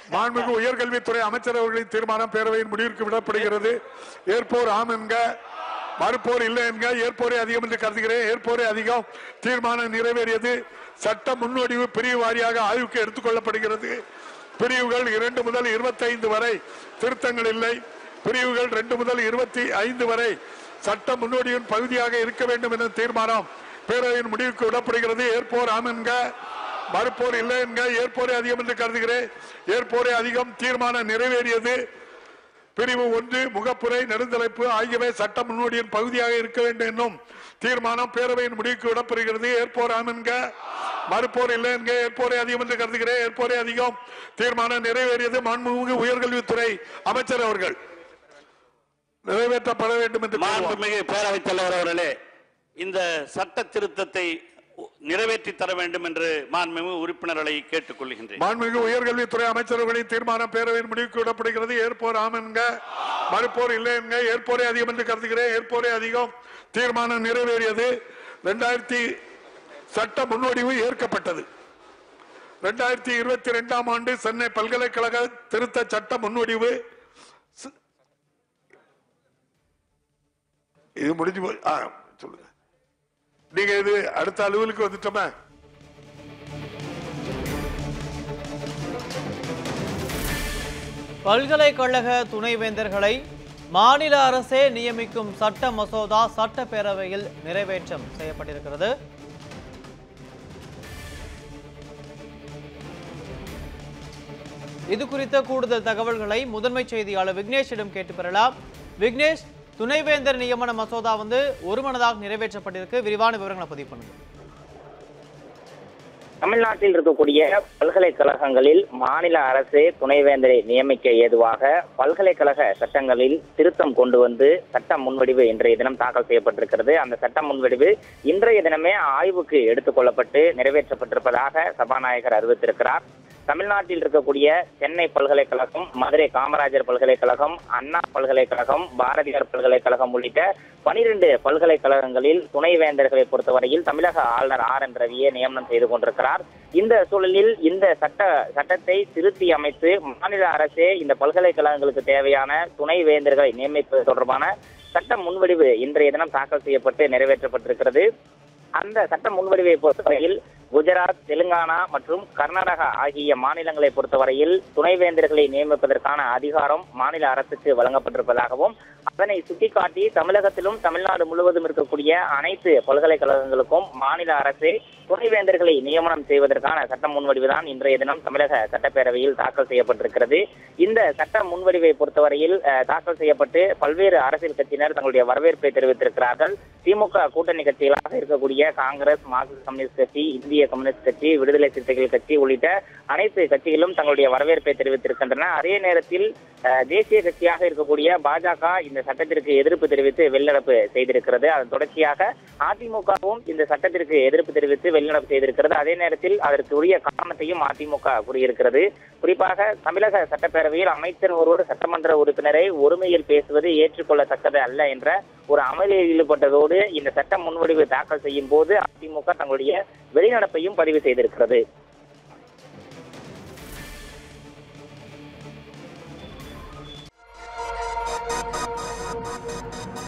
மாண்புமிகு உயர்கல்வித்துறை அமைச்சர் அவர்களின் தீர்மானம் பேரவையின் முடிவிற்கு விடப்படுகிறது ஏற்போர் ஆம் என்க மறுப்போர் இல்லை என்க ஏற்போரே அதிகம் என்று கருதுகிறேன் ஏற்போரே அதிகம் தீர்மானம் நிறைவேறியது சட்ட முன்னோடிவு பிரிவு வாரியாக ஆய்வுக்கு எடுத்துக் கொள்ளப்படுகிறது பிரிவுகள் இரண்டு முதல் இருபத்தைந்து வரை திருத்தங்கள் இல்லை பிரிவுகள் ரெண்டு முதல் இருபத்தி ஐந்து வரை சட்ட முன்னோடியின் பகுதியாக இருக்க வேண்டும் என தீர்மானம் பேரவையின் முடிவுக்கு விடப்படுகிறது ஏற்போர் ஆம் என்க மறுப்போர் இல்லை என்க ஏற்போரே அதிகம் என்று கருதுகிறேன் ஏற்போரே அதிகம் தீர்மானம் நிறைவேறியது பிரிவு ஒன்று முகப்புரை நெடுந்தலைப்பு ஆகியவை சட்ட முன்னோடியின் பகுதியாக இருக்க வேண்டும் என்னும் தீர்மானம் பேரவையின் முடிவுக்கு விடப்படுகிறது ஏற்போர் ஆம் என்க மறுப்போர் இல்லை என்க ஏற்போரே அதிகம் என்று கருதுகிறேன் ஏற்போரே அதிகம் தீர்மானம் நிறைவேறியது மாண்புமிகு உயர்கல்வித்துறை அமைச்சர் அவர்கள் நிறைவேற்றப்பட வேண்டும் என்று கோருவோம். மாண்புமிகு பேரவைத் தலைவர் அவர்களே இந்த சட்ட திருத்தத்தை நிறைவேற்றி தர வேண்டும் என்று மாண்புமிகு உறுப்பினர்களை கேட்டுக் கொள்கின்றேன் மாண்புமிகு உயர்கல்வித்துறை அமைச்சர்களின் தீர்மானம் பேரவையின் முடிவுக்கு விடப்படுகிறது ஏற்போர் ஆம் என்க மறுப்போர் இல்லை என்க ஏற்போரே அதிகம் என்று கருதுகிறேன் ஏற்போரே அதிகம் தீர்மானம் நிறைவேறியது இரண்டாயிரத்தி சட்ட முன்னோடிவு ஏற்கப்பட்டது இரண்டாயிரத்தி இருபத்தி ரெண்டாம் ஆண்டு சென்னை பல்கலைக்கழக திருத்த சட்ட முன்னோடிவு ஸ்- இது முடிஞ்சு போய் ஆ, சொல்லுங்க நீங்க இது அடுத்த அலுவலுக்கு வந்துட்டோமே பல்கலைக்கழக துணைவேந்தர்களை மாநில அரசே நியமிக்கும் சட்ட மசோதா சட்டப்பேரவையில் நிறைவேற்றம் செய்யப்பட்டிருக்கிறது இது குறித்த கூடுதல் தகவல்களை முதன்மை செய்தியாளர் விக்னேஷிடம் கேட்டு பெறலாம் விக்னேஷ் துணைவேந்தர் நியமன மசோதா வந்து ஒருமனதாக நிறைவேற்றப்பட்டிருக்கு விரிவான விவரங்களை பதிவு பண்ணுங்க தமிழ்நாட்டில் இருக்கக்கூடிய பல்கலைக்கழகங்களில் மாநில அரசு துணைவேந்தரை நியமிக்க ஏதுவாக பல்கலைக்கழக சட்டங்களில் திருத்தம் கொண்டு வந்து சட்ட முன்வடிவு இன்றைய தினம் தாக்கல் செய்யப்பட்டிருக்கிறது அந்த சட்ட முன்வடிவு இன்றைய தினமே ஆய்வுக்கு எடுத்துக் கொள்ளப்பட்டு நிறைவேற்றப்பட்டிருப்பதாக சபாநாயகர் அறிவித்திருக்கிறார் தமிழ்நாட்டில் இருக்கக்கூடிய சென்னை பல்கலைக்கழகம் மதுரை காமராஜர் பல்கலைக்கழகம் அண்ணா பல்கலைக்கழகம் பாரதியார் பல்கலைக்கழகம் உள்ளிட்ட பனிரெண்டு பல்கலைக்கழகங்களில் துணைவேந்தர்களை பொறுத்தவரையில் தமிழக ஆளுநர் ஆர் என் ரவியை நியமனம் செய்து கொண்டிருக்கிறார் இந்த சூழலில் இந்த சட்ட சட்டத்தை திருத்தி அமைத்து மாநில அரசே இந்த பல்கலைக்கழகங்களுக்கு தேவையான துணைவேந்தர்களை நியமிப்பது தொடர்பான சட்ட முன்வடிவு இன்றைய தினம் தாக்கல் செய்யப்பட்டு நிறைவேற்றப்பட்டிருக்கிறது அந்த சட்ட முன்வடிவை பொறுத்தவரையில் குஜராத் தெலுங்கானா மற்றும் கர்நாடகா ஆகிய மாநிலங்களை பொறுத்தவரையில் துணைவேந்தர்களை நியமிப்பதற்கான அதிகாரம் மாநில அரசுக்கு வழங்கப்பட்டிருப்பதாகவும் அதனை சுட்டிக்காட்டி தமிழகத்திலும் தமிழ்நாடு முழுவதும் இருக்கக்கூடிய அனைத்து பல்கலைக்கழகங்களுக்கும் மாநில அரசு துணைவேந்தர்களை நியமனம் செய்வதற்கான சட்ட முன்வடிவுதான் இன்றைய தினம் தமிழக சட்டப்பேரவையில் தாக்கல் செய்யப்பட்டிருக்கிறது இந்த சட்ட முன்வடிவை பொறுத்தவரையில் அஹ், தாக்கல் செய்யப்பட்டு பல்வேறு அரசியல் கட்சியினர் தங்களுடைய வரவேற்பை தெரிவித்திருக்கிறார்கள் திமுக கூட்டணி கட்சிகளாக இருக்கக்கூடிய காங்கிரஸ் மார்க்சிஸ்ட் கம்யூனிஸ்ட் கட்சி இந்திய கம்யூனிஸ்ட் கட்சி விடுதலை சிறுத்தைகள் கட்சி உள்ளிட்ட அனைத்து கட்சிகளும் தங்களுடைய வரவேற்பை தெரிவித்திருக்கின்றன அதே நேரத்தில் அஹ், தேசிய கட்சியாக இருக்கக்கூடிய பாஜக இந்த சட்டத்திற்கு எதிர்ப்பு தெரிவித்து வெளிநடப்பு செய்திருக்கிறது அதன் தொடர்ச்சியாக அதிமுகவும் இந்த சட்டத்திற்கு எதிர்ப்பு தெரிவித்து வெளிநடப்பு செய்திருக்கிறது அதே நேரத்தில் அதற்கு உரிய காரணத்தையும் அதிமுக கூறியிருக்கிறது குறிப்பாக தமிழக சட்டப்பேரவையில் அமைச்சர் ஒருவர் சட்டமன்ற உறுப்பினரை ஒருமையில் பேசுவது ஏற்றுக்கொள்ளத்தக்கது அல்ல என்ற ஒரு அமளியில் ஈடுபட்டதோடு இந்த சட்ட முன்வடிவு தாக்கல் செய்யும் போது அதிமுக தங்களுடைய வெளிநடப்பையும் பதிவு செய்திருக்கிறது